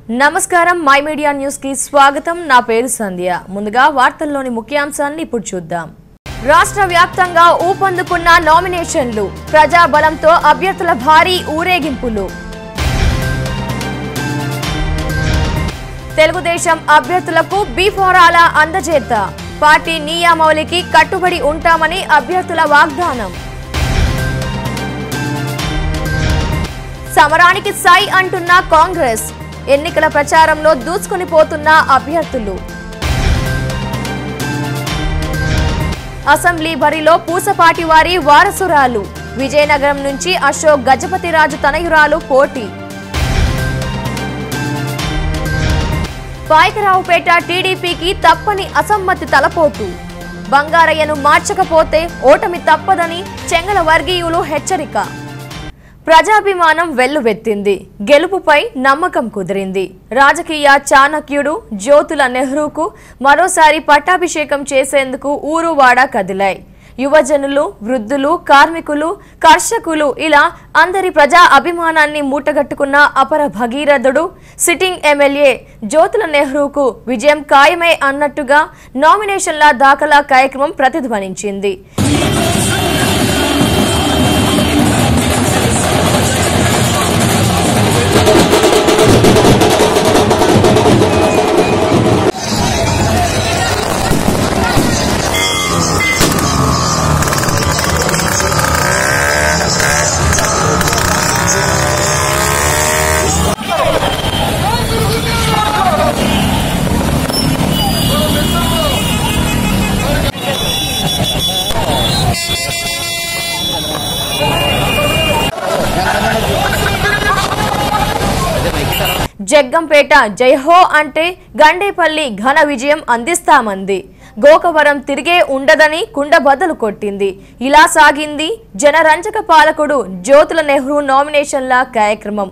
నమస్కారం my media news కి స్వాగతం నా పేరు సంధ్య ముందుగా వార్తల్లోని ముఖ్యాంశాన్ని ఇప్పుడు చూద్దాం రాష్ట్ర వ్యాప్తంగా ఊపందుకున్న నామినేషన్లు ప్రజాబలంతో అభ్యర్థుల భారీ ఊరేగింపులు తెలుగుదేశం అభ్యర్థులకు బీఫోరాల అందజేత పార్టీ నియామవళికి కట్టుబడి ఉంటామని అభ్యర్థుల వాగ్దానం సమరానికి సై అంటున్న కాంగ్రెస్ ఎన్నికల ప్రచారంలో దూసుకుని పోతున్న అభ్యర్థులు అసెంబ్లీ బరిలో పూసపాటి వారి వారసురాలు విజయనగరం నుంచి అశోక్ గజపతిరాజు తనయురాలు పోటీ పాయకరావుపేట టీడీపీకి తప్పని అసమ్మతి తలపోటు బంగారయ్యను మార్చకపోతే ఓటమి తప్పదని చెంగల వర్గీయులు హెచ్చరిక ప్రజాభిమానం వెల్లువెత్తింది గెలుపుపై నమ్మకం కుదిరింది రాజకీయ చాణక్యుడు జ్యోతుల నెహ్రూకు మరోసారి పట్టాభిషేకం చేసేందుకు ఊరువాడ కదిలాయి యువజనులు వృద్ధులు కార్మికులు కర్షకులు ఇలా అందరి ప్రజా అభిమానాన్ని మూటగట్టుకున్న అపర భగీరథుడు సిట్టింగ్ ఎమ్మెల్యే జ్యోతుల నెహ్రూకు విజయం ఖాయమే అన్నట్టుగా నామినేషన్ల దాఖలా కార్యక్రమం ప్రతిధ్వనించింది జగ్గంపేట జైహో అంటే గండేపల్లి ఘన విజయం అందిస్తామంది గోకవరం తిరిగే ఉండదని కుండ బద్దలు కొట్టింది ఇలా సాగింది జనరంజక పాలకుడు జ్యోతుల నెహ్రూ నామినేషన్ల కార్యక్రమం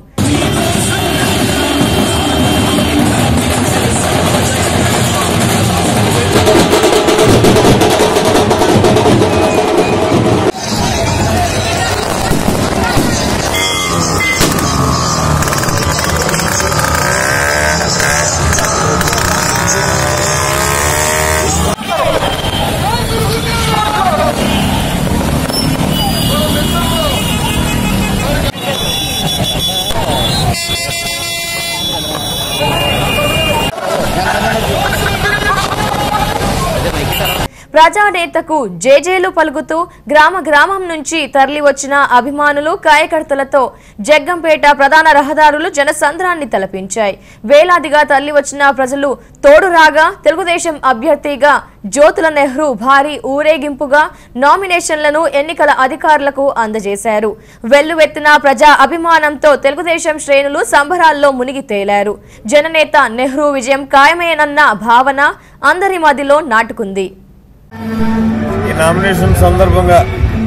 ప్రజానేతకు జేజేలు పలుకుతూ గ్రామ గ్రామం నుంచి తరలి వచ్చిన అభిమానులు కార్యకర్తలతో జగ్గంపేట ప్రధాన రహదారులు జనసంద్రాన్ని తలపించాయి వేలాదిగా తరలి వచ్చిన ప్రజలు తోడు రాగా తెలుగుదేశం అభ్యర్థిగా జ్యోతుల నెహ్రూ భారీ ఊరేగింపుగా నామినేషన్లను ఎన్నికల అధికారులకు అందజేశారు వెల్లువెత్తిన ప్రజా అభిమానంతో తెలుగుదేశం శ్రేణులు సంబరాల్లో మునిగి తేలారు జననేత నెహ్రూ విజయం ఖాయమేనన్న భావన అందరి మదిలో నాటుకుంది ఈ నామినేషన్ సందర్భంగా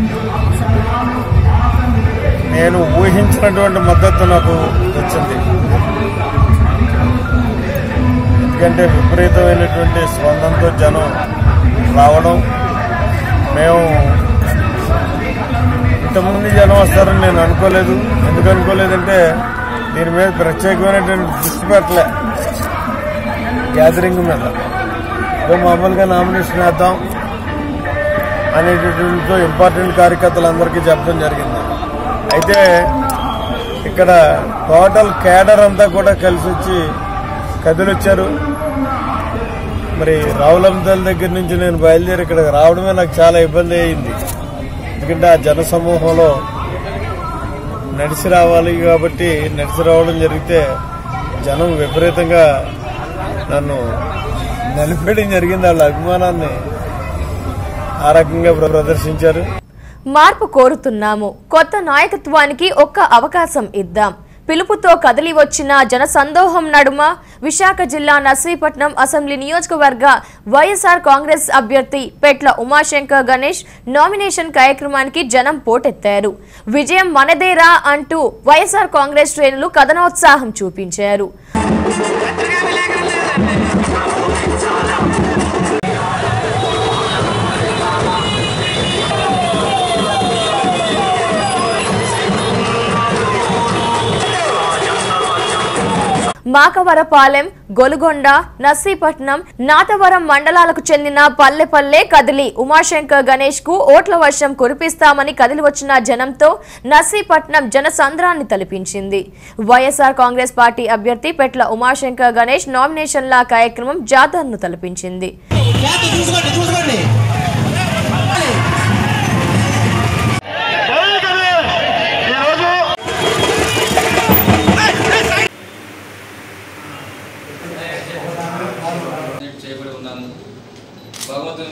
నేను ఊహించినటువంటి మద్దతు నాకు వచ్చింది ఎందుకంటే విపరీతమైనటువంటి స్పందనతో జనం రావడం మేము ఇంతమంది జనం వస్తారని నేను అనుకోలేదు ఎందుకు అనుకోలేదంటే దీని మీద ప్రత్యేకమైనటువంటి దృష్టి పెట్టలే గ్యాదరింగ్ మీద ఏదో మామూలుగా నామినేషన్ వేద్దాం అనేటటువంటి ఇంపార్టెంట్ కార్యకర్తలందరికీ చెప్పడం జరిగింది అయితే ఇక్కడ టోటల్ కేడర్ అంతా కూడా కలిసి వచ్చి కదిలొచ్చారు మరి రావులంతల దగ్గర నుంచి నేను బయలుదేరి ఇక్కడికి రావడమే నాకు చాలా ఇబ్బంది అయింది ఎందుకంటే ఆ జన సమూహంలో నడిచి రావాలి కాబట్టి నడిచి రావడం జరిగితే జనం విపరీతంగా నన్ను నిలబెట్టడం జరిగింది వాళ్ళ అభిమానాన్ని ఆ రకంగా ప్ర- ప్రదర్శించారు మార్పు కోరుతున్నాము కొత్త నాయకత్వానికి ఒక్క అవకాశం ఇద్దాం పిలుపుతో కదిలి వచ్చిన జనసందోహం నడుమ విశాఖ జిల్లా నర్సీపట్నం అసెంబ్లీ నియోజకవర్గ వైఎస్ఆర్ కాంగ్రెస్ అభ్యర్థి పెట్ల ఉమాశంకర్ గణేష్ నామినేషన్ కార్యక్రమానికి జనం పోటెత్తారు విజయం మనదేరా అంటూ వైఎస్ఆర్ కాంగ్రెస్ శ్రేణులు కథనోత్సాహం చూపించారు మాకవరపాలెం గొలుగొండ నర్సీపట్నం నాతవరం మండలాలకు చెందిన పల్లెపల్లె కదిలి ఉమాశంకర్ గణేష్ కు ఓట్ల వర్షం కురిపిస్తామని కదిలి వచ్చిన జనంతో నర్సీపట్నం జనసంద్రాన్ని తలపించింది వైఎస్ఆర్ కాంగ్రెస్ పార్టీ అభ్యర్థి పెట్ల ఉమాశంకర్ గణేష్ నామినేషన్ల కార్యక్రమం జాతరను తలపించింది జాతి చూసుకోండి చూసుకోండి చేయబడి ఉన్నాను భగవంతుని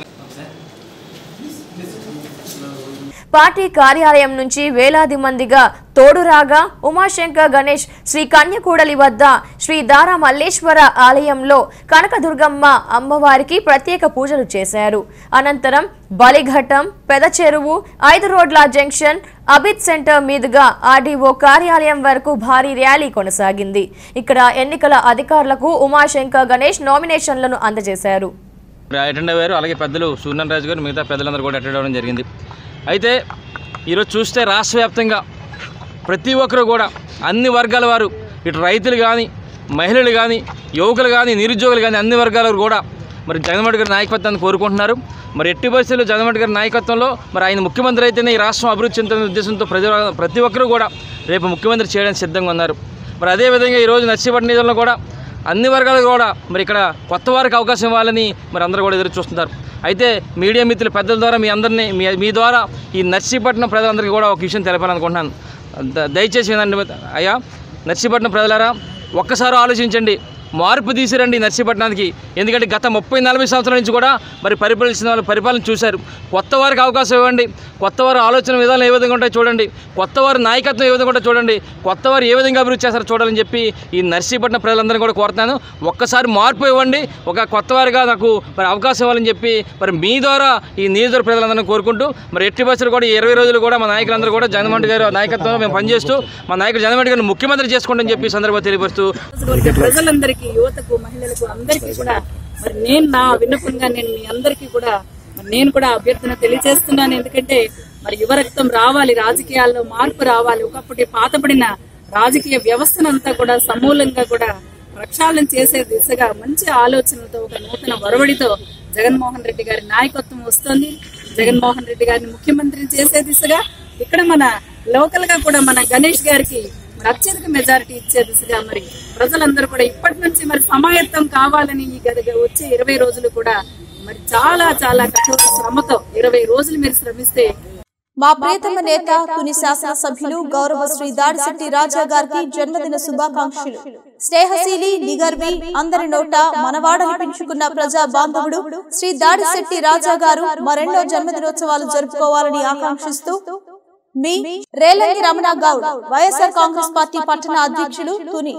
పార్టీ కార్యాలయం నుంచి వేలాది మందిగా తోడురాగా ఉమాశంకర్ గణేష్ శ్రీ కన్యకూడలి వద్ద శ్రీ దారా మల్లేశ్వర ఆలయంలో కనకదుర్గమ్మ అమ్మవారికి ప్రత్యేక పూజలు చేశారు అనంతరం బలిఘట్టం పెద చెరువు ఐదు రోడ్ల జంక్షన్ అబిద్ సెంటర్ మీదుగా ఆర్డీఓ కార్యాలయం వరకు భారీ ర్యాలీ కొనసాగింది ఇక్కడ ఎన్నికల అధికారులకు ఉమాశంకర్ గణేష్ నామినేషన్లను అందజేశారు అటెండ్ అయ్యారు అలాగే పెద్దలు సూర్యనారాయణ రాజు గారు మిగతా పెద్దలందరూ కూడా అటెండ్ అవ్వడం జరిగింది అయితే ఈరోజు చూస్తే రాష్ట్ర వ్యాప్తంగా ప్రతి ఒక్కరు కూడా అన్ని వర్గాల వారు ఇటు రైతులు కానీ మహిళలు కానీ యువకులు కానీ నిరుద్యోగులు కానీ అన్ని వర్గాల వారు కూడా మరి జగన్మోహన్ రెడ్డి గారి నాయకత్వాన్ని కోరుకుంటున్నారు మరి ఎట్టి పరిస్థితుల్లో జగన్మోహన్ రెడ్డి గారి నాయకత్వంలో మరి ఆయన ముఖ్యమంత్రి అయితేనే ఈ రాష్ట్రం అభివృద్ధి చెందుతున్న ఉద్దేశంతో ప్రజల ప్రతి ఒక్కరూ కూడా రేపు ముఖ్యమంత్రి చేయడానికి సిద్ధంగా ఉన్నారు మరి అదేవిధంగా ఈరోజు నర్సీపట్నం నియోజకవర్గంలో కూడా అన్ని వర్గాలు కూడా మరి ఇక్కడ కొత్త వారికి అవకాశం ఇవ్వాలని మరి అందరూ కూడా ఎదురు చూస్తున్నారు అయితే మీడియా మిత్రుల పెద్దల ద్వారా మీ అందరినీ మీ మీ ద్వారా ఈ నర్సీపట్నం ప్రజలందరికీ కూడా ఒక విషయం తెలపాలనుకుంటున్నాను ద- దయచేసి వినండి అయ్యా నర్సీపట్నం ప్రజలారా ఒక్కసారి ఆలోచించండి మార్పు తీసిరండి నర్సీపట్నానికి ఎందుకంటే గత ముప్పై నలభై సంవత్సరాల నుంచి కూడా మరి పరిపాలించిన వాళ్ళు పరిపాలన చూశారు కొత్త వారికి అవకాశం ఇవ్వండి కొత్త వారి ఆలోచన విధానం ఏ విధంగా ఉంటాయో చూడండి కొత్త వారి నాయకత్వం ఏ విధంగా ఉంటాయో చూడండి కొత్త వారు ఏ విధంగా అభివృద్ధి చేస్తారో చూడాలని చెప్పి ఈ నర్సీపట్నం ప్రజలందరినీ కూడా కోరుతున్నాను ఒక్కసారి మార్పు ఇవ్వండి ఒక కొత్త వారిగా నాకు మరి అవకాశం ఇవ్వాలని చెప్పి మరి మీ ద్వారా ఈ నియోజకవర్గ ప్రజలందరినీ కోరుకుంటూ మరి ఎట్టి బస్సులు కూడా ఈ ఇరవై రోజులు కూడా మా నాయకులందరూ కూడా జగన్మోహన్ రెడ్డి గారి నాయకత్వంలో మేము పనిచేస్తూ మా నాయకుడు జగన్మోహన్ రెడ్డి గారిని ముఖ్యమంత్రి చేసుకోండి అని చెప్పి ఈ సందర్భంగా తెలియపరుస్తూ నియోజకవర్గ ప్రజలందరికీ యువతకు మహిళలకు అందరికీ కూడా మరి నేను నా విన్నపంగా నేను మీ అందరికీ కూడా మరి నేను కూడా అభ్యర్థన తెలియజేస్తున్నాను ఎందుకంటే మరి యువ రక్తం రావాలి రాజకీయాల్లో మార్పు రావాలి ఒకప్పటి పాతపడిన రాజకీయ వ్యవస్థనంతా కూడా సమూలంగా కూడా ప్రక్షాళన చేసే దిశగా మంచి ఆలోచనలతో ఒక నూతన వరవడితో జగన్మోహన్ రెడ్డి గారి నాయకత్వం వస్తుంది జగన్మోహన్ రెడ్డి గారిని ముఖ్యమంత్రి చేసే దిశగా ఇక్కడ మన లోకల్ గా కూడా మన గణేష్ గారికి మరి అత్యధిక మెజారిటీ ఇచ్చే దిశగా మరి ప్రజలందరూ కూడా ఇప్పటి నుంచి మరి సమాయత్తం కావాలని ఈ గద వచ్చే ఇరవై రోజులు కూడా మరి చాలా చాలా కఠోర శ్రమతో ఇరవై రోజులు మీరు శ్రమిస్తే మా ప్రియతమ నేత తుని శాసనసభ్యులు గౌరవ శ్రీ దాడిశెట్టి రాజా గారికి జన్మదిన శుభాకాంక్షలు స్నేహశీలి నిగర్వి అందరి నోట మనవాడనిపించుకున్న ప్రజా బాంధవుడు శ్రీ దాడిశెట్టి రాజా గారు మరెన్నో జన్మదినోత్సవాలు జరుపుకోవాలని ఆకాంక్షిస్తూ మీ రేలంగి రమణ గౌడ్ వైఎస్ఆర్ కాంగ్రెస్ పార్టీ పట్టణ అధ్యక్షులు తుని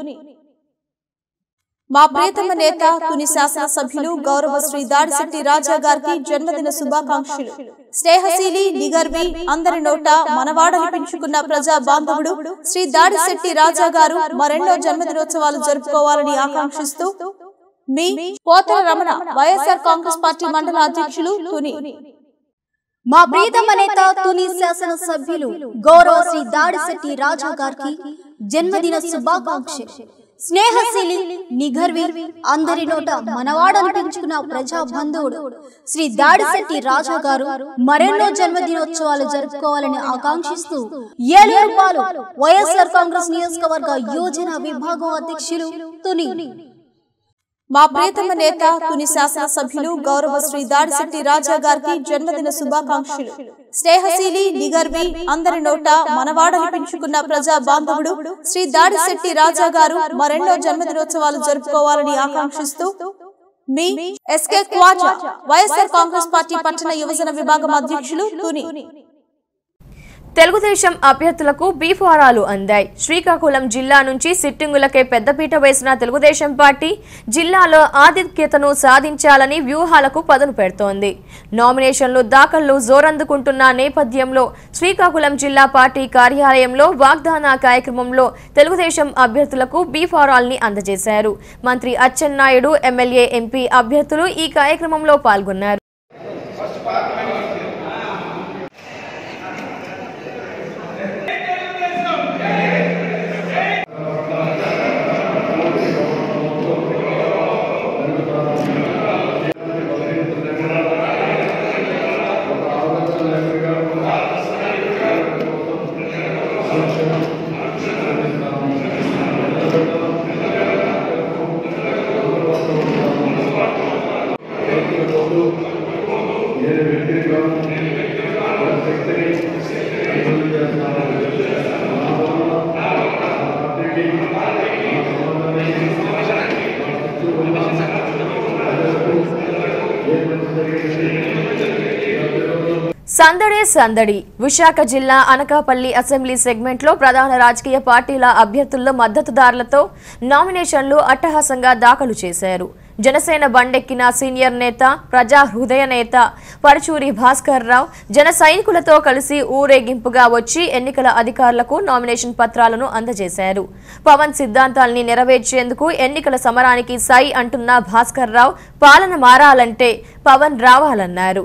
మా ప్రియతమ నేత తుని శాసనసభ్యులు గౌరవ శ్రీ దాడిశెట్టి రాజా గారికి జన్మదిన శుభాకాంక్షలు స్నేహశీలి నిగర్వి అందరి నోట మనవాడనిపించుకున్న ప్రజా బాంధవుడు శ్రీ దాడిశెట్టి రాజా గారు మరెన్నో జన్మదినోత్సవాలు జరుపుకోవాలని ఆకాంక్షిస్తూ మీ పోతల రమణ వైఎస్ఆర్ కాంగ్రెస్ పార్టీ మండల అధ్యక్షులు తుని మా ప్రీతమ నేత తుని శాసన సభ్యులు గౌరవ శ్రీ దాడిశెట్టి రాజా గారికి జన్మదిన శుభాకాంక్షలు స్నేహశీలి నిఘర్వి అందరి నోట మనవాడనిపించుకున్న ప్రజా బంధువుడు శ్రీ దాడిశెట్టి రాజా గారు మరెన్నో జన్మదినోత్సవాలు జరుపుకోవాలని ఆకాంక్షిస్తూ ఏలూరు పాలు వైఎస్ఆర్ కాంగ్రెస్ నియోజకవర్గ యోజన విభాగం అధ్యక్షులు తుని మా ప్రియతమ నేత తుని శాసనసభ్యులు గౌరవ శ్రీ దాడిశెట్టి రాజా గారికి జన్మదిన శుభాకాంక్షలు స్నేహశీలి నిగర్వి అందరి నోట మనవాడనిపించుకున్న ప్రజా బాంధవుడు శ్రీ దాడిశెట్టి రాజా గారు మరెన్నో జన్మదినోత్సవాలు జరుపుకోవాలని ఆకాంక్షిస్తూ మీ ఎస్కే క్వాజా వైఎస్ఆర్ కాంగ్రెస్ పార్టీ పట్టణ యువజన విభాగం అధ్యక్షులు తుని తెలుగుదేశం అభ్యర్థులకు బీఫారాలు అందాయి శ్రీకాకుళం జిల్లా నుంచి సిట్టింగులకే పెద్దపీట వేసిన తెలుగుదేశం పార్టీ జిల్లాలో ఆధిక్యతను సాధించాలని వ్యూహాలకు పదును పెడుతోంది నామినేషన్లు దాఖలు జోరందుకుంటున్న నేపథ్యంలో శ్రీకాకుళం జిల్లా పార్టీ కార్యాలయంలో వాగ్దాన కార్యక్రమంలో తెలుగుదేశం అభ్యర్థులకు బీఫారాల్ని అందజేశారు మంత్రి అచ్చెన్నాయుడు ఎమ్మెల్యే ఎంపీ అభ్యర్థులు ఈ కార్యక్రమంలో పాల్గొన్నారు సందడే సందడి విశాఖ జిల్లా అనకాపల్లి అసెంబ్లీ సెగ్మెంట్లో ప్రధాన రాజకీయ పార్టీల అభ్యర్థుల్లో మద్దతుదారులతో నామినేషన్లు అట్టహాసంగా దాఖలు చేశారు జనసేన బండెక్కిన సీనియర్ నేత ప్రజా హృదయ నేత పరచూరి భాస్కర్ రావు జన సైనికులతో కలిసి ఊరేగింపుగా వచ్చి ఎన్నికల అధికారులకు నామినేషన్ పత్రాలను అందజేశారు పవన్ సిద్ధాంతాల్ని నెరవేర్చేందుకు ఎన్నికల సమరానికి సై అంటున్న భాస్కర్ రావు పాలన మారాలంటే పవన్ రావాలన్నారు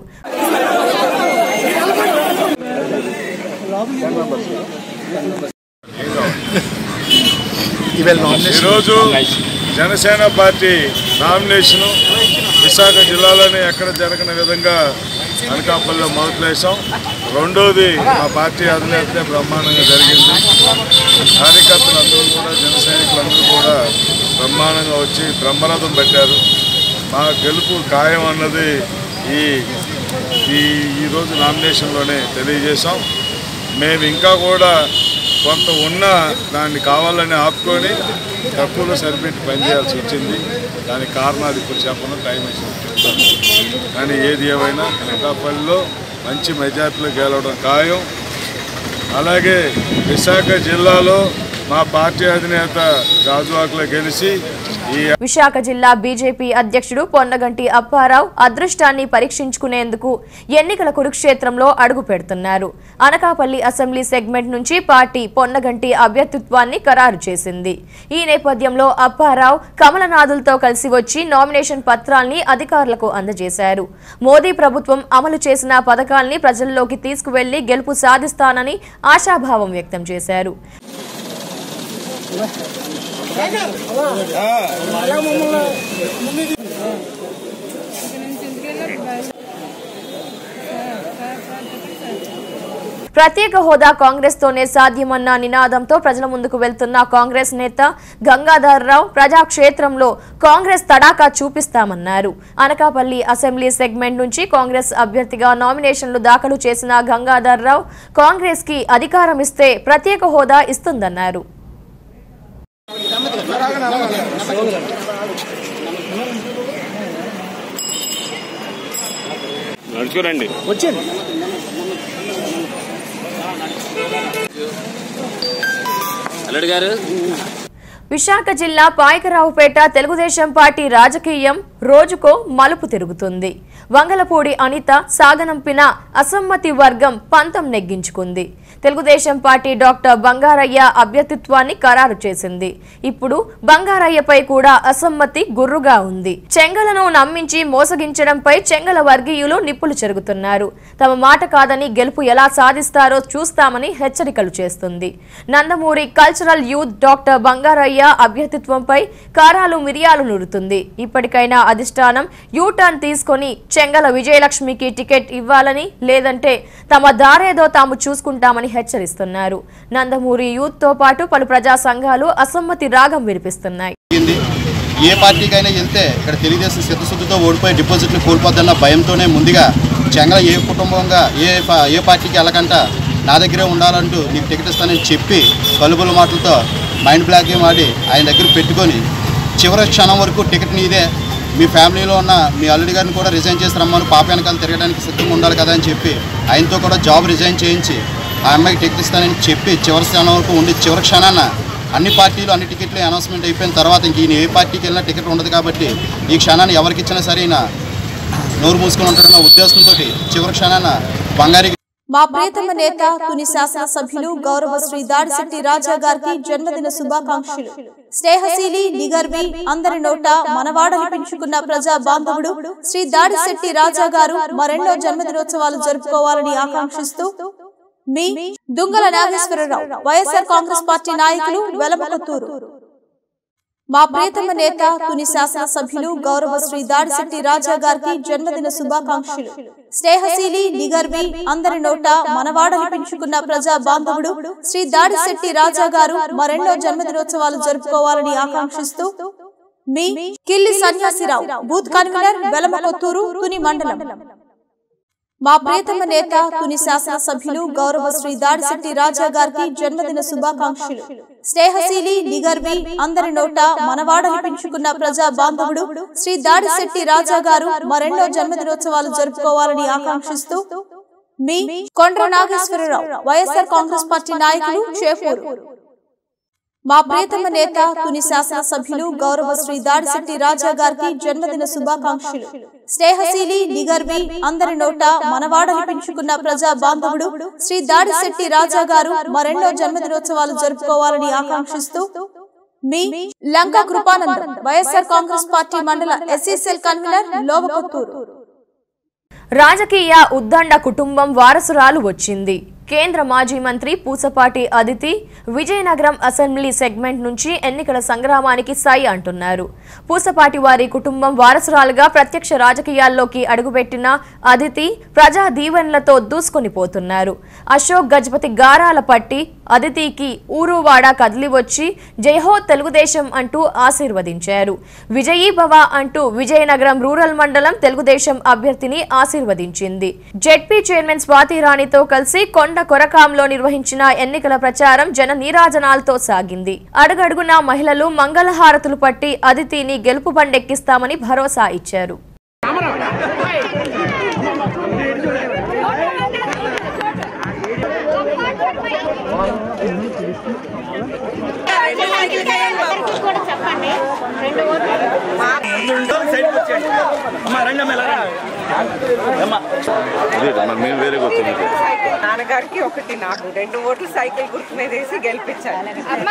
ఈరోజు జనసేన పార్టీ నామినేషను విశాఖ జిల్లాలోనే ఎక్కడ జరగని విధంగా అనకాపల్లిలో మొదలువేశాం రెండోది మా పార్టీ అధినేతనే బ్రహ్మాండంగా జరిగింది కార్యకర్తలందరూ కూడా జన సైనికులందరూ కూడా బ్రహ్మాండంగా వచ్చి బ్రహ్మరథం పెట్టారు మా గెలుపు ఖాయం అన్నది ఈ ఈ ఈరోజు నామినేషన్లోనే తెలియజేశాం మేము ఇంకా కూడా కొంత ఉన్న దాన్ని కావాలని ఆపుకొని తక్కువలో సరిపెట్టి పనిచేయాల్సి వచ్చింది దానికి కారణాలు ఇప్పుడు చెప్పను టైం వేసి చెప్తాను కానీ ఏది ఏమైనా అనకాపల్లిలో మంచి మెజార్టీలో గెలవడం ఖాయం అలాగే విశాఖ జిల్లాలో మా పార్టీ అధినేత గాజువాకలో గెలిచి ఈ విశాఖ జిల్లా బీజేపీ అధ్యక్షుడు పొన్నగంటి అప్పారావు అదృష్టాన్ని పరీక్షించుకునేందుకు ఎన్నికల కురుక్షేత్రంలో అడుగు పెడుతున్నారు అనకాపల్లి అసెంబ్లీ సెగ్మెంట్ నుంచి పార్టీ పొన్నగంటి అభ్యర్థిత్వాన్ని ఖరారు చేసింది ఈ నేపథ్యంలో అప్పారావు కమలనాథులతో కలిసి వచ్చి నామినేషన్ పత్రాల్ని అధికారులకు అందజేశారు మోదీ ప్రభుత్వం అమలు చేసిన పథకాల్ని ప్రజల్లోకి తీసుకువెళ్లి గెలుపు సాధిస్తానని ఆశాభావం వ్యక్తం చేశారు ప్రత్యేక హోదా కాంగ్రెస్ తోనే సాధ్యమన్న నినాదంతో ప్రజల ముందుకు వెళ్తున్న కాంగ్రెస్ నేత గంగాధర్ రావు ప్రజాక్షేత్రంలో కాంగ్రెస్ తడాకా చూపిస్తామన్నారు అనకాపల్లి అసెంబ్లీ సెగ్మెంట్ నుంచి కాంగ్రెస్ అభ్యర్థిగా నామినేషన్లు దాఖలు చేసిన గంగాధర్ రావు కాంగ్రెస్ కి అధికారం ఇస్తే ప్రత్యేక హోదా ఇస్తుందన్నారు నడుచుకోరండి అల్లుడు గారు విశాఖ జిల్లా పాయకరావుపేట తెలుగుదేశం పార్టీ రాజకీయం రోజుకో మలుపు తిరుగుతుంది వంగలపూడి అనిత సాగనంపిన అసమ్మతి వర్గం పంతం నెగ్గించుకుంది తెలుగుదేశం పార్టీ డాక్టర్ బంగారయ్య అభ్యర్థిత్వాన్ని ఖరారు చేసింది ఇప్పుడు బంగారయ్యపై కూడా అసమ్మతి గుర్రుగా ఉంది చెంగలను నమ్మించి మోసగించడంపై చెంగల వర్గీయులు నిప్పులు చెరుగుతున్నారు తమ మాట కాదని గెలుపు ఎలా సాధిస్తారో చూస్తామని హెచ్చరికలు చేస్తుంది Nandamuri cultural youth doctor Bangaraiah అభ్యర్థిత్వంపై కారాలు మిరియాలు నుడుతుంది ఇప్పటికైనా అధిష్టానం యూటర్న్ తీసుకొని చెంగల విజయలక్ష్మికి టికెట్ ఇవ్వాలని లేదంటే తమ దారేదో తాము చూసుకుంటామని హెచ్చరిస్తున్నారు నందమూరి యూత్ తో పాటు పలు ప్రజా సంఘాలు అసమ్మతి రాగం వినిపిస్తున్నాయి జరిగింది ఏ పార్టీకైనా వెళ్తే ఇక్కడ తెలుగుదేశం సిద్ధశుద్ధితో ఓడిపోయి డిపాజిట్లు కోల్పోద్దన్న భయంతోనే ముందుగా చెంగల ఏ కుటుంబంగా ఏ పా- ఏ పార్టీకి వెళ్ళకంట నా దగ్గరే ఉండాలంటూ నీకు టికెట్ ఇస్తానని చెప్పి కలుబుల మాటలతో మైండ్ బ్లాక్ ఆడి ఆయన దగ్గర పెట్టుకొని చివరి క్షణం వరకు టికెట్ నీదే మీ ఫ్యామిలీలో ఉన్న మీ అల్లుడి గారిని కూడా రిజైన్ చేసి రమ్మని పాప వెనకాల తిరగడానికి సిద్ధంగా ఉండాలి కదా అని చెప్పి ఆయనతో కూడా జాబ్ రిజైన్ చేయించి ఆ అమ్మాయికి టికెట్ ఇస్తానని చెప్పి చివరి క్షణం వరకు ఉండి చివరి క్షణాన అన్ని పార్టీలు అన్ని టికెట్లు అనౌన్స్మెంట్ అయిపోయిన తర్వాత ఇంక ఈయన ఏ పార్టీకి వెళ్ళినా టికెట్ ఉండదు కాబట్టి ఈ క్షణాన్ని ఎవరికి ఇచ్చినా సరే ఈయన నోరు మూసుకొని ఉంటాడన్న ఉద్దేశంతో చివరి క్షణాన బంగారి మా ప్రియతమ నేత తుని శాసనసభ్యులు గౌరవ శ్రీ దాడిశెట్టి రాజా గారికి జన్మదిన శుభాకాంక్షలు స్నేహశీలి నిగర్వి అందరి నోట మనవాడనిపించుకున్న ప్రజా బాంధవుడు శ్రీ దాడిశెట్టి రాజా గారు మరెన్నో జన్మదినోత్సవాలు జరుపుకోవాలని ఆకాంక్షిస్తూ మీ దుంగల నాగేశ్వరరావు వైఎస్ఆర్ కాంగ్రెస్ పార్టీ నాయకులు వెలమకొత్తూరు మా ప్రియతమ నేత తుని శాసనసభ్యులు గౌరవ శ్రీ దాడిశెట్టి రాజా గారికి జన్మదిన శుభాకాంక్షలు స్నేహశీలి నిగర్వి అందరి నోట మనవాడనిపించుకున్న ప్రజా బాంధవుడు శ్రీ దాడిశెట్టి రాజా గారు మరెన్నో జన్మదినోత్సవాలు జరుపుకోవాలని ఆకాంక్షిస్తూ మీ కిల్లి సన్యాసిరావు బూత్ కన్వీనర్ వెలమకొత్తూరు తుని మండలం మా ప్రియతమ నేత తుని శాసనసభ్యులు గౌరవ శ్రీ దాడిశెట్టి రాజా గారికి జన్మదిన శుభాకాంక్షలు స్నేహశీలి నిగర్వి అందరి నోట మనవాడనిపించుకున్న ప్రజా బాంధవుడు శ్రీ దాడిశెట్టి రాజా గారు మరెన్నో జన్మదినోత్సవాలు జరుపుకోవాలని ఆకాంక్షిస్తూ మీ కొండ్ర నాగేశ్వరరావు వైఎస్ఆర్ కాంగ్రెస్ పార్టీ నాయకులు చేపూరు మా ప్రియతమ నేత తుని శాసనసభ్యులు గౌరవ శ్రీ దాడిశెట్టి రాజా గారికి జన్మదిన శుభాకాంక్షలు స్నేహశీలి నిగర్వి అందరి నోట మనవాడనిపించుకున్న ప్రజా బాంధవుడు శ్రీ దాడిశెట్టి రాజా గారు మరెన్నో జన్మదినోత్సవాలు జరుపుకోవాలని ఆకాంక్షిస్తూ మీ లంకా కృపానందం వైఎస్ఆర్ కాంగ్రెస్ పార్టీ మండల ఎస్సీసీఎల్ కన్వీనర్ లోవకొత్తూరు రాజకీయ ఉద్దండ కుటుంబం వారసురాలు వచ్చింది కేంద్ర మాజీ మంత్రి పూసపాటి అదితి విజయనగరం అసెంబ్లీ సెగ్మెంట్ నుంచి ఎన్నికల సంగ్రామానికి సై అంటున్నారు పూసపాటి వారి కుటుంబం వారసురాలుగా ప్రత్యక్ష రాజకీయాల్లోకి అడుగుపెట్టిన అదితి ప్రజా దీవెనలతో దూసుకొని పోతున్నారు అశోక్ గజపతి గారాల పట్టి అదితికి ఊరువాడ కదిలి వచ్చి జైహో తెలుగుదేశం అంటూ ఆశీర్వదించారు విజయీ భవ అంటూ విజయనగరం రూరల్ మండలం తెలుగుదేశం అభ్యర్థిని ఆశీర్వదించింది జెడ్పీ చైర్మన్ స్వాతి రాణితో కలిసి కొండ కొరకాంలో నిర్వహించిన ఎన్నికల ప్రచారం జన నీరాజనాలతో సాగింది అడుగడుగున మహిళలు మంగళహారతులు పట్టి అదితిని గెలుపు బండెక్కిస్తామని భరోసా ఇచ్చారు మేము వేరే వచ్చింది నాన్నగారికి ఒకటి నాకు రెండు ఓట్లు సైకిల్ గుర్తు మీద వేసి గెలిపించాలి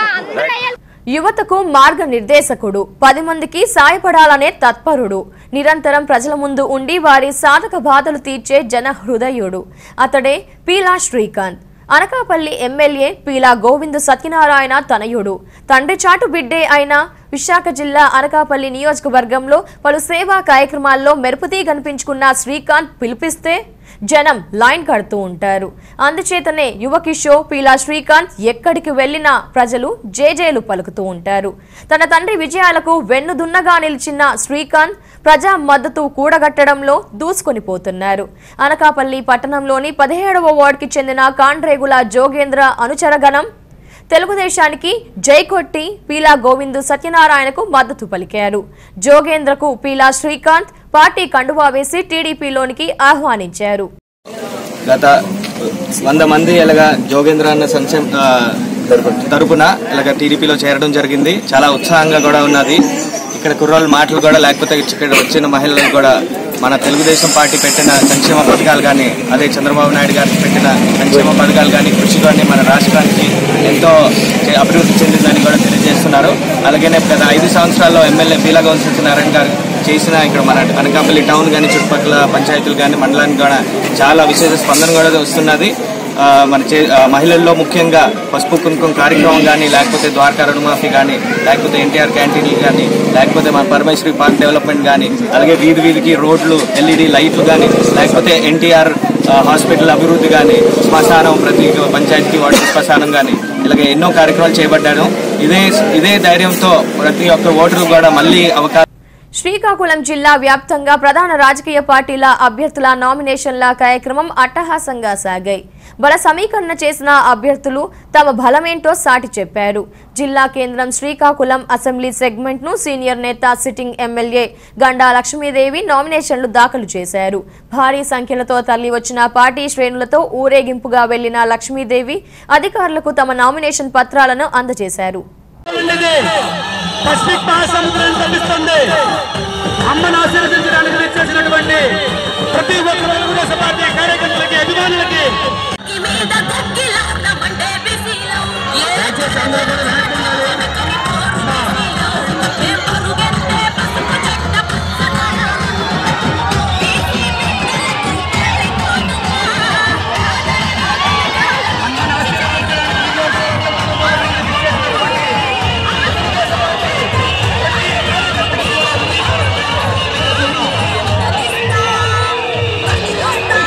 యువతకు మార్గనిర్దేశకుడు పది మందికి సాయపడాలనే తత్పరుడు నిరంతరం ప్రజల ముందు ఉండి వారి సాధక బాధలు తీర్చే జన హృదయుడు అతడే పీలా శ్రీకాంత్ అనకాపల్లి ఎమ్మెల్యే పీలా గోవిందు సత్యనారాయణ తనయుడు తండ్రి చాటు బిడ్డే అయిన విశాఖ జిల్లా అనకాపల్లి నియోజకవర్గంలో పలు సేవా కార్యక్రమాల్లో మెరుపుతీ కనిపించుకున్న శ్రీకాంత్ పిలిపిస్తే జనం లైన్ కడుతూ ఉంటారు అందుచేతనే యువ కిషోర్ పీలా శ్రీకాంత్ ఎక్కడికి వెళ్ళినా ప్రజలు జేజేలు పలుకుతూ ఉంటారు తన తండ్రి విజయాలకు వెన్నుదున్నగా నిలిచిన శ్రీకాంత్ ప్రజా మద్దతు కూడగట్టడంలో దూసుకొని పోతున్నారు అనకాపల్లి పట్టణంలోని పదిహేడవ వార్డుకి చెందిన కాండ్రేగుల జోగేంద్ర అనుచరగణం తెలుగుదేశానికి జై కొట్టి పీలా గోవిందు సత్యనారాయణకు మద్దతు పలికారు జోగేంద్రకు పీలా శ్రీకాంత్ పార్టీ కండువా వేసి టీడీపీలోనికి ఆహ్వానించారు గత వంద మంది ఇలాగా జోగేంద్ర అన్న సంక్షేమ ఆ, తరపున ఇలాగ టీడీపీలో చేరడం జరిగింది చాలా ఉత్సాహంగా కూడా ఉన్నది ఇక్కడ కుర్రోళ్ళ మాటలు కూడా లేకపోతే ఇక్కడ వచ్చిన మహిళలు కూడా మన తెలుగుదేశం పార్టీ పెట్టిన సంక్షేమ పథకాలు కానీ అదే చంద్రబాబు నాయుడు గారికి పెట్టిన సంక్షేమ పథకాలు కానీ కృషి కానీ మన రాష్ట్రానికి ఎంతో చే- అభివృద్ధి చెందిందని కూడా తెలియజేస్తున్నారు అలాగే గత ఐదు సంవత్సరాల్లో ఎమ్మెల్యే పీలగౌన్ సత్యనారాయణ గారు చేసిన ఇక్కడ మన అనకాపల్లి టౌన్ కానీ చుట్టుపక్కల పంచాయతీలు కానీ మండలానికి కూడా చాలా విశేష స్పందన కూడా వస్తున్నది ఆ, మన చే ఆ, మహిళల్లో ముఖ్యంగా పసుపు కుంకుమ కార్యక్రమం కానీ లేకపోతే ద్వారకా రుణమాఫీ కానీ లేకపోతే ఎన్టీఆర్ క్యాంటీన్లు కానీ లేకపోతే మన పరమేశ్వరి పార్క్ డెవలప్మెంట్ కానీ అలాగే వీధి వీధికి రోడ్లు ఎల్ఈడి లైట్లు కానీ లేకపోతే ఎన్టీఆర్ హాస్పిటల్ అభివృద్ధి కానీ శ్మశానం ప్రతి పంచాయతీకి వాటి శ్మశానం కానీ ఇలాగే ఎన్నో కార్యక్రమాలు చేపట్టాను ఇదే ఇదే ధైర్యంతో ప్రతి ఒక్క ఓటరు కూడా మళ్ళీ అవకాశం శ్రీకాకుళం జిల్లా వ్యాప్తంగా ప్రధాన రాజకీయ పార్టీల అభ్యర్థుల నామినేషన్ల కార్యక్రమం అట్టహాసంగా సాగాయి బల సమీకరణ చేసిన అభ్యర్థులు తమ బలమేంటో సాటి చెప్పారు జిల్లా కేంద్రం శ్రీకాకుళం అసెంబ్లీ సెగ్మెంట్ ను సీనియర్ నేత సిట్టింగ్ ఎమ్మెల్యే గండా లక్ష్మీదేవి నామినేషన్లు దాఖలు చేశారు భారీ సంఖ్యలతో తరలి వచ్చిన పార్టీ శ్రేణులతో ఊరేగింపుగా వెళ్లిన లక్ష్మీదేవి అధికారులకు తమ నామినేషన్ పత్రాలను అందజేశారు పసిఫిక్ మహాసముద్రాన్ని తప్పిస్తుంది అమ్మను ఆశీర్వదించడానికి వచ్చేసినటువంటి ప్రతి ఒక్క తెలుగుదేశం పార్టీ కార్యకర్తలకి అభిమానులకి దయచేసి అందరూ కూడా వెనక్కి Stop!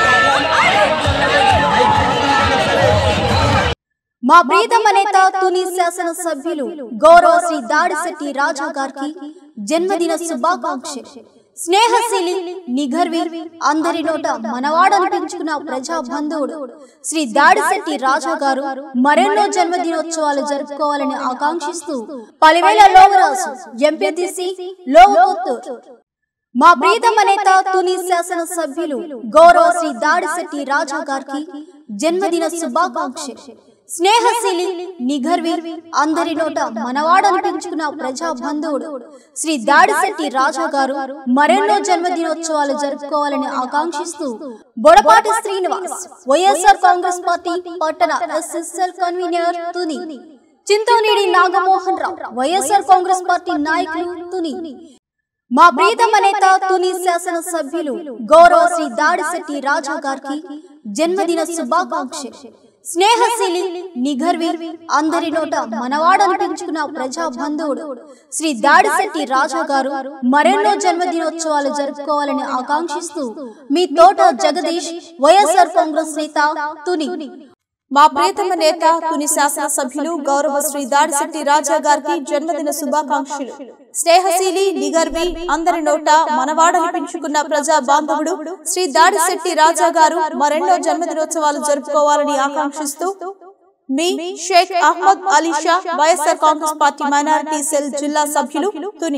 మా ప్రీతమ నేత తుని శాసన సభ్యులు గౌరవ శ్రీ దాడిశెట్టి రాజా గారికి జన్మదిన శుభాకాంక్షలు స్నేహశీలి నిఘర్వి అందరి నోట మనవాడనిపించుకున్న ప్రజా బంధువుడు శ్రీ దాడిశెట్టి రాజా గారు మరెన్నో జన్మదినోత్సవాలు జరుపుకోవాలని ఆకాంక్షిస్తూ పలివేల లోవరాజు ఎంపీటీసీ లోవకొత్తూరు మా ప్రీతమ నేత తుని శాసన సభ్యులు గౌరవ శ్రీ దాడిశెట్టి రాజా గారికి జన్మదిన శుభాకాంక్షలు స్నేహశీలి నిఘర్వి అందరి నోట మనవాడనిపించుకున్న ప్రజా బంధువుడు శ్రీ దాడిశెట్టి రాజా గారు మరెన్నో జన్మదినోత్సవాలు జరుపుకోవాలని ఆకాంక్షిస్తూ బొడపాటి శ్రీనివాస్ వైఎస్ఆర్ కాంగ్రెస్ పార్టీ పట్టణ SSL convener Tuni Chintoneedi Nagamohan Rao YSR Congress party నాయకులు తుని మా ప్రీతమ నేత తుని శాసన సభ్యులు గౌరవ శ్రీ దాడిశెట్టి రాజా గారికి జన్మదిన శుభాకాంక్షలు స్నేహశీలి నిఘర్వి అందరి నోట మనవాడనిపించుకున్న ప్రజా బంధువుడు శ్రీ దాడిశెట్టి రాజా గారు మరెన్నో జన్మదినోత్సవాలు జరుపుకోవాలని ఆకాంక్షిస్తూ మీ తోట జగదీష్ వైఎస్ఆర్ కాంగ్రెస్ నేత తుని మా ప్రియతమ నేత తుని శాసన సభ్యులు గౌరవ శ్రీ దాడిశెట్టి రాజా గారికి జన్మదిన శుభాకాంక్షలు స్నేహశీలి నిగర్వి అందరి నోట మనవాడనిపించుకున్న ప్రజా బాంధవుడు శ్రీ దాడిశెట్టి రాజా గారు మరెన్నో జన్మదినోత్సవాలు జరుపుకోవాలని ఆకాంక్షిస్తూ మీ Sheikh Ahmed Ali Shah YSR Congress party minority cell జిల్లా సభ్యులు తుని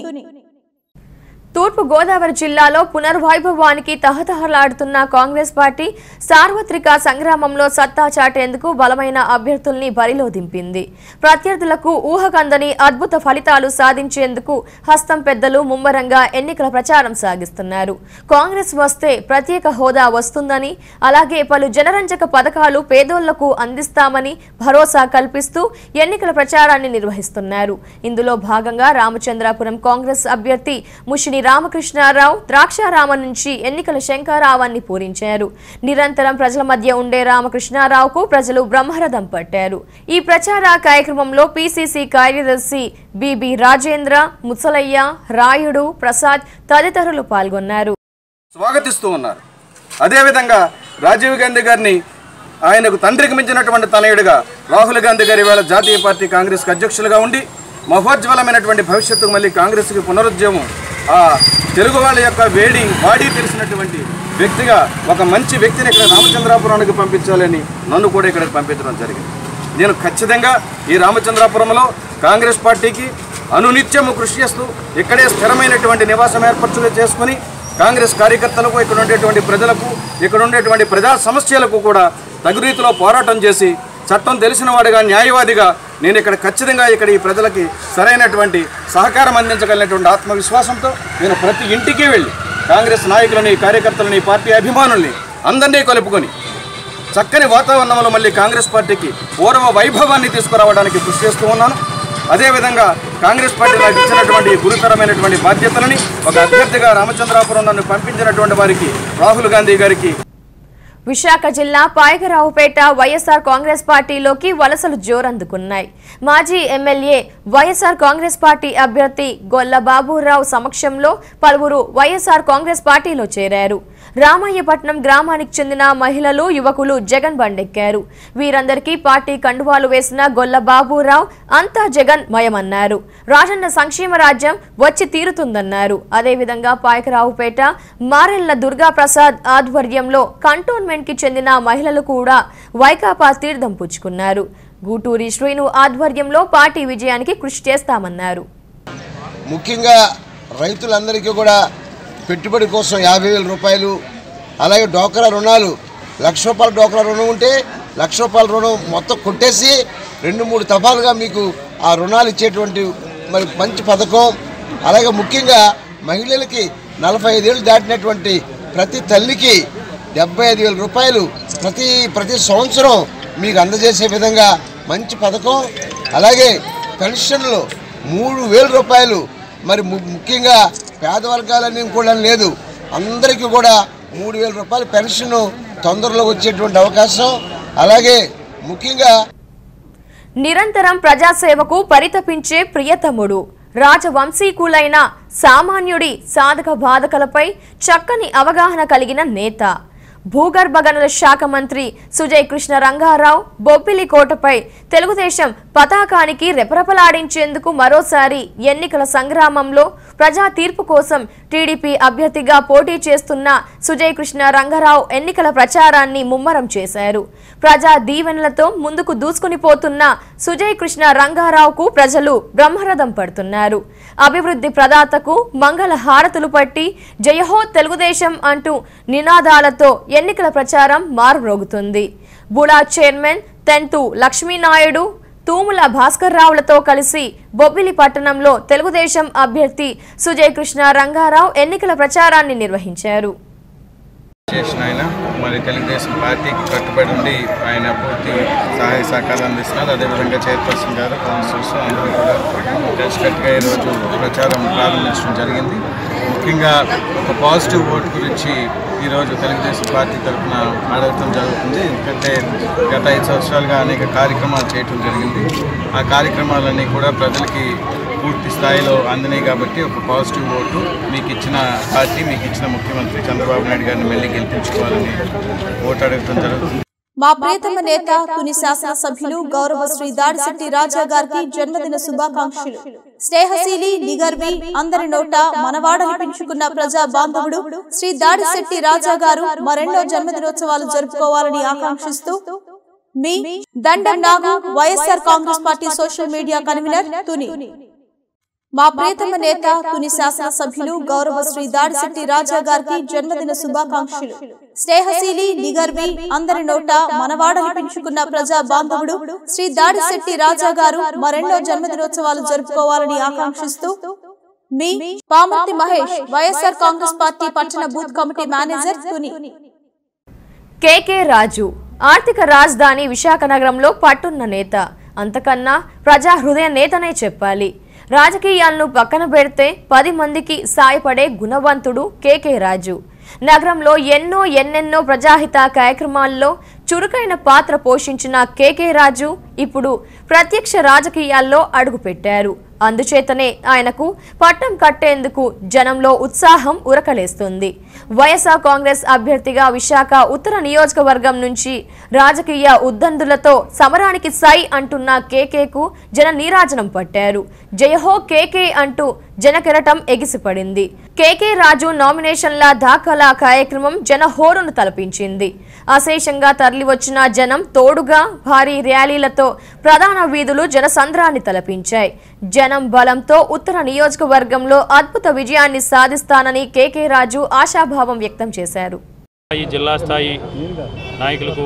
తూర్పు గోదావరి జిల్లాలో పునర్వైభవానికి తహతహలాడుతున్న కాంగ్రెస్ పార్టీ సార్వత్రిక సంగ్రామంలో సత్తా చాటేందుకు బలమైన అభ్యర్థుల్ని బరిలో దింపింది ప్రత్యర్థులకు ఊహకందని అద్భుత ఫలితాలు సాధించేందుకు హస్తం పెద్దలు ముమ్మరంగా ఎన్నికల ప్రచారం సాగిస్తున్నారు కాంగ్రెస్ వస్తే ప్రత్యేక హోదా వస్తుందని అలాగే పలు జనరంజక పథకాలు పేదోళ్లకు అందిస్తామని భరోసా కల్పిస్తూ ఎన్నికల ప్రచారాన్ని నిర్వహిస్తున్నారు ఇందులో భాగంగా రామచంద్రాపురం కాంగ్రెస్ అభ్యర్థి ముషిని రామకృష్ణారావు ద్రాక్షారామం నుంచి ఎన్నికల శంకారావాన్ని పూరించారు నిరంతరం ప్రజల మధ్య ఉండే రామకృష్ణారావుకు ప్రజలు బ్రహ్మరథం పట్టారు ఈ ప్రచార కార్యక్రమంలో పిసిసి కార్యదర్శి బిబి రాజేంద్ర ముసలయ్య రాయుడు ప్రసాద్ తదితరులు పాల్గొన్నారు స్వాగతిస్తూ ఉన్నారు అదేవిధంగా రాజీవ్ గాంధీ గారిని ఆయనకు తండ్రికి మించినటువంటి తనయుడిగా రాహుల్ గాంధీ గారి వేళ జాతీయ పార్టీ కాంగ్రెస్కి అధ్యక్షులుగా ఉండి మహోజ్వలమైనటువంటి భవిష్యత్తుకు మళ్ళీ కాంగ్రెస్కి పునరుద్యమం ఆ తెలుగు వాళ్ళ యొక్క వేడి వాడి తెలిసినటువంటి వ్యక్తిగా ఒక మంచి వ్యక్తిని ఇక్కడ రామచంద్రాపురానికి పంపించాలని నన్ను కూడా ఇక్కడికి పంపించడం జరిగింది నేను ఖచ్చితంగా ఈ రామచంద్రాపురంలో కాంగ్రెస్ పార్టీకి అనునిత్యము కృషి చేస్తూ ఇక్కడే స్థిరమైనటువంటి నివాసం ఏర్పరచులు చేసుకుని కాంగ్రెస్ కార్యకర్తలకు ఇక్కడ ఉండేటువంటి ప్రజలకు ఇక్కడ ఉండేటువంటి ప్రజా సమస్యలకు కూడా తగు రీతిలో పోరాటం చేసి చట్టం తెలిసిన వాడిగా న్యాయవాదిగా నేను ఇక్కడ ఖచ్చితంగా ఇక్కడ ఈ ప్రజలకి సరైనటువంటి సహకారం అందించగలిగినటువంటి ఆత్మవిశ్వాసంతో నేను ప్రతి ఇంటికి వెళ్ళి కాంగ్రెస్ నాయకులని కార్యకర్తలని పార్టీ అభిమానుల్ని అందరినీ కలుపుకొని చక్కని వాతావరణంలో మళ్ళీ కాంగ్రెస్ పార్టీకి పూర్వ వైభవాన్ని తీసుకురావడానికి కృషి చేస్తూ ఉన్నాను అదేవిధంగా కాంగ్రెస్ పార్టీ నాకు ఇచ్చినటువంటి గురుతరమైనటువంటి బాధ్యతలని ఒక అభ్యర్థిగా రామచంద్రాపురం నన్ను పంపించినటువంటి వారికి రాహుల్ గాంధీ గారికి విశాఖ జిల్లా పాయకరావుపేట వైఎస్ఆర్ కాంగ్రెస్ పార్టీలోకి వలసలు జోరందుకున్నాయి మాజీ ఎమ్మెల్యే వైఎస్ఆర్ కాంగ్రెస్ పార్టీ అభ్యర్థి గొల్ల బాబురావు సమక్షంలో పలువురు వైఎస్ఆర్ కాంగ్రెస్ పార్టీలో చేరారు రామయ్యపట్నం గ్రామానికి చెందిన మహిళలు యువకులు జగన్ బండెక్కారు వీరందరికీ పార్టీ కండువాలు వేసిన గొల్ల బాబురావు అంతా జగన్ మయమన్నారు రాజన్న సంక్షేమ రాజ్యం వచ్చి తీరుతుందన్నారు అదేవిధంగా పాయకరావుపేట మారెళ్ల దుర్గా ప్రసాద్ ఆధ్వర్యంలో కంటోన్మెంట్ కి చెందిన మహిళలు కూడా వైకాపా తీర్థం పుచ్చుకున్నారు గూటూరి శ్రీను ఆధ్వర్యంలో పార్టీ విజయానికి కృషి చేస్తామన్నారు ముఖ్యంగా రైతులందరికీ కూడా పెట్టుబడి కోసం యాభై వేల రూపాయలు అలాగే డోక్రా రుణాలు లక్ష రూపాయల డోక్రా రుణం ఉంటే లక్ష రూపాయల రుణం మొత్తం కొట్టేసి రెండు మూడు తపాలుగా మీకు ఆ రుణాలు ఇచ్చేటువంటి మరి మంచి పథకం అలాగే ముఖ్యంగా మహిళలకి నలభై ఐదేళ్ళు దాటినటువంటి ప్రతి తల్లికి డెబ్బై ఐదు వేల రూపాయలు ప్రతి ప్రతి సంవత్సరం మీకు అందజేసే విధంగా మంచి పథకం అలాగే పెన్షన్లు మూడు వేల రూపాయలు మరి ము- ముఖ్యంగా పేద వర్గాలని కూడా లేదు అందరికీ కూడా మూడు వేల రూపాయల పెన్షన్ తొందరలో వచ్చేటువంటి అవకాశం అలాగే ముఖ్యంగా నిరంతరం ప్రజాసేవకు పరితపించే ప్రియతముడు రాజవంశీకులైన సామాన్యుడి సాధక బాధకలపై చక్కని అవగాహన కలిగిన నేత భూగర్భ గనుల శాఖ మంత్రి సుజయ్ కృష్ణ రంగారావు బొబ్బిలి కోటపై తెలుగుదేశం పతాకానికి రెపరెపలాడించేందుకు మరోసారి ఎన్నికల సంగ్రామంలో ప్రజా తీర్పు కోసం టీడీపీ అభ్యర్థిగా పోటీ చేస్తున్న సుజయ్ కృష్ణ రంగారావు ఎన్నికల ప్రచారాన్ని ముమ్మరం చేశారు ప్రజా దీవెనలతో ముందుకు దూసుకుని పోతున్న సుజయ్ కృష్ణ రంగారావుకు ప్రజలు బ్రహ్మరథం పడుతున్నారు అభివృద్ధి ప్రదాతకు మంగళ హారతులు పట్టి జయహో తెలుగుదేశం అంటూ నినాదాలతో ఎన్నికల ప్రచారం మారుమ్రోగుతుంది బుడా చైర్మన్ తెంతు లక్ష్మీనాయుడు తూముల భాస్కర్ రావులతో కలిసి బొబ్బిలి పట్టణంలో తెలుగుదేశం అభ్యర్థి సుజయ్ కృష్ణ రంగారావు ఎన్నికల ప్రచారాన్ని నిర్వహించారు చేసిన ఆయన మరి తెలుగుదేశం పార్టీకి కట్టుబడి ఉండి ఆయన పూర్తి సహాయ సహకారాలు అందిస్తున్నారు అదేవిధంగా చైర్పర్సన్ గారు కౌన్సిలర్స్ అందరూ కూడా కలిసికట్టుగా ఈరోజు ప్రచారం ప్రారంభించడం జరిగింది ముఖ్యంగా ఒక పాజిటివ్ ఓట్ గురించి ఈరోజు తెలుగుదేశం పార్టీ తరఫున అడగటం జరుగుతుంది ఎందుకంటే గత ఐదు సంవత్సరాలుగా అనేక కార్యక్రమాలు చేయటం జరిగింది ఆ కార్యక్రమాలన్నీ కూడా ప్రజలకి పూర్తి స్థాయిలో అందినాయి కాబట్టి ఒక పాజిటివ్ ఓటు మీకు ఇచ్చిన పార్టీ మీకు ఇచ్చిన ముఖ్యమంత్రి చంద్రబాబు నాయుడు గారిని మళ్ళీ గెలిపించుకోవాలని ఓటు అడగటం జరుగుతుంది మా ప్రియతమ నేత తుని శాసనసభ్యులు గౌరవ శ్రీ దాడిశెట్టి రాజా గారికి జన్మదిన శుభాకాంక్షలు స్నేహశీలి నిగర్వి అందరి నోట మనవాడనిపించుకున్న ప్రజా బాంధవుడు శ్రీ దాడిశెట్టి రాజా గారు మరెన్నో జన్మదినోత్సవాలు జరుపుకోవాలని ఆకాంక్షిస్తూ మీ Dandam Nagu YSR Congress party social media convener Tuni మా ప్రియతమ నేత తుని శాసనసభ్యులు గౌరవ శ్రీ దాడిశెట్టి రాజా గారికి జన్మదిన శుభాకాంక్షలు స్నేహశీలి నిగర్వి అందరి నోట మనవాడనిపించుకున్న ప్రజా బాంధవుడు శ్రీ దాడిశెట్టి రాజా గారు మరెన్నో జన్మదినోత్సవాలు జరుపుకోవాలని ఆకాంక్షిస్తూ మీ పామర్తి మహేష్ వైఎస్ఆర్ కాంగ్రెస్ పార్టీ పట్టణ booth committee manager Tuni KK Raju ఆర్థిక రాజధాని విశాఖ నగరంలో పట్టున్న నేత అంతకన్నా ప్రజా హృదయ నేతనే చెప్పాలి రాజకీయాలను పక్కన పెడితే పది మందికి సాయపడే గుణవంతుడు కేకే రాజు నగరంలో ఎన్నో ఎన్నెన్నో ప్రజాహిత కార్యక్రమాల్లో చురుకైన పాత్ర పోషించిన కేకే రాజు ఇప్పుడు ప్రత్యక్ష రాజకీయాల్లో అడుగుపెట్టారు అందుచేతనే ఆయనకు పట్టం కట్టేందుకు జనంలో ఉత్సాహం ఉరకలేస్తుంది వైఎస్ఆర్ కాంగ్రెస్ అభ్యర్థిగా విశాఖ ఉత్తర నియోజకవర్గం నుంచి రాజకీయ ఉద్దందులతో సమరానికి సై అంటున్న కేకేకు జన నీరాజనం పట్టారు జయహో కేకే అంటూ జనకెరటం ఎగిసిపడింది కేకే రాజు నామినేషన్ల దాఖలా కార్యక్రమం జనహోరును తలపించింది అశేషంగా తరలివచ్చిన జనం తోడుగా భారీ ర్యాలీలతో ప్రధాన వీధులు జనసంద్రాన్ని తలపించాయి జనం బలంతో ఉత్తర నియోజకవర్గంలో అద్భుత విజయాన్ని సాధిస్తానని కేకే రాజు ఆశాభావం వ్యక్తం చేశారు ఈ జిల్లా స్థాయి నాయకులకు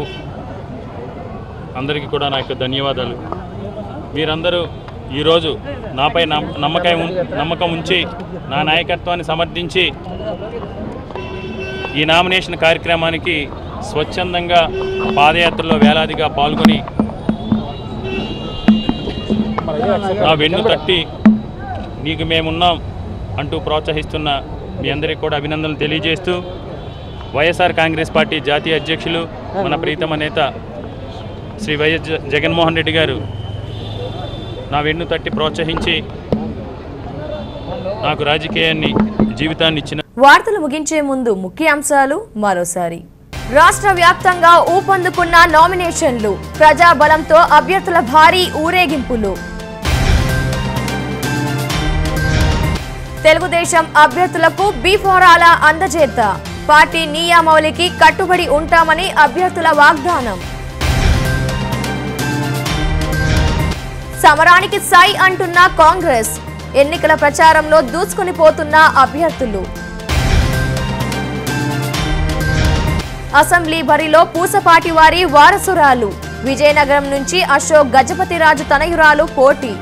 అందరికీ కూడా నా యొక్క ధన్యవాదాలు మీరందరూ ఈరోజు నాపై నమ్- నమ్మకం ఉం- నమ్మకం ఉంచి నా నాయకత్వాన్ని సమర్థించి ఈ నామినేషన్ కార్యక్రమానికి స్వచ్ఛందంగా పాదయాత్రలో వేలాదిగా పాల్గొని నా వెన్ను తట్టి నీకు మేమున్నాం అంటూ ప్రోత్సహిస్తున్న మీ అందరికీ కూడా అభినందనలు తెలియజేస్తూ వైఎస్ఆర్ కాంగ్రెస్ పార్టీ జాతీయ అధ్యక్షులు మన ప్రీతమ నేత శ్రీ వైఎస్ జ- జగన్మోహన్ రెడ్డి గారు నా వెన్ను తట్టి ప్రోత్సహించి నాకు రాజకీయాన్ని జీవితాన్ని ఇచ్చిన వార్తలు ముగించే ముందు ముఖ్యాంశాలు మరోసారి రాష్ట్ర వ్యాప్తంగా ఊపందుకున్న నామినేషన్లు ప్రజాబలంతో అభ్యర్థుల భారీ ఊరేగింపులు తెలుగుదేశం అభ్యర్థులకు బీఫోరాల అందజేత పార్టీ నియామౌలికి కట్టుబడి ఉంటామని అభ్యర్థుల వాగ్దానం సమరానికి సై అంటున్న కాంగ్రెస్ ఎన్నికల ప్రచారంలో దూసుకుని పోతున్న అభ్యర్థులు అసెంబ్లీ బరిలో పూసపాటి వారి వారసురాలు విజయనగరం నుంచి అశోక్ గజపతిరాజు తనయురాలు పోటీ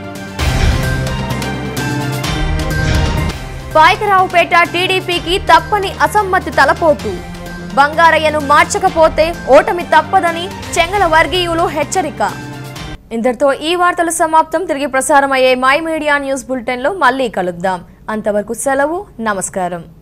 పాయకరావుపేట టీడీపీకి తప్పని అసమ్మతి తలపోటు బంగారయ్యను మార్చకపోతే ఓటమి తప్పదని చెంగల వర్గీయులు హెచ్చరిక ఇంతటితో ఈ వార్తలు సమాప్తం తిరిగి ప్రసారమయ్యే మై మీడియా న్యూస్ బులెటిన్లో మళ్ళీ కలుద్దాం అంతవరకు సెలవు నమస్కారం